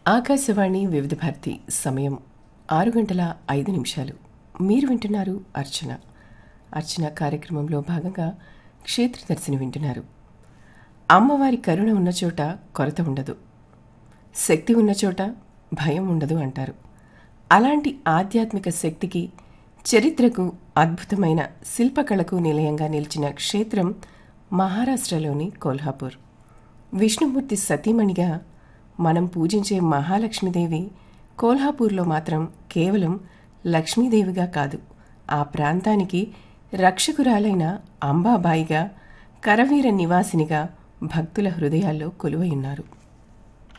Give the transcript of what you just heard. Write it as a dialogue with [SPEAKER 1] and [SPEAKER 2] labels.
[SPEAKER 1] ఆకాశవాణి వివిధ భారతి సమయం ఆరు గంటల ఐదు నిమిషాలు మీరు వింటున్నారు అర్చన అర్చన కార్యక్రమంలో భాగంగా క్షేత్రదర్శిని వింటున్నారు అమ్మవారి కరుణ ఉన్న చోట కొరత ఉండదు శక్తి ఉన్న చోట భయం ఉండదు అంటారు అలాంటి ఆధ్యాత్మిక శక్తికి చరిత్రకు అద్భుతమైన శిల్పకళకు నిలయంగా నిలిచిన క్షేత్రం మహారాష్ట్రలోని కోల్హాపూర్ విష్ణుమూర్తి సతీమణిగా మనం పూజించే మహాలక్ష్మీదేవి కోల్హాపూర్లో మాత్రం కేవలం లక్ష్మీదేవిగా కాదు ఆ ప్రాంతానికి రక్షకురాలైన అంబాబాయిగా కరవీర నివాసినిగా భక్తుల హృదయాల్లో కొలువై ఉన్నారు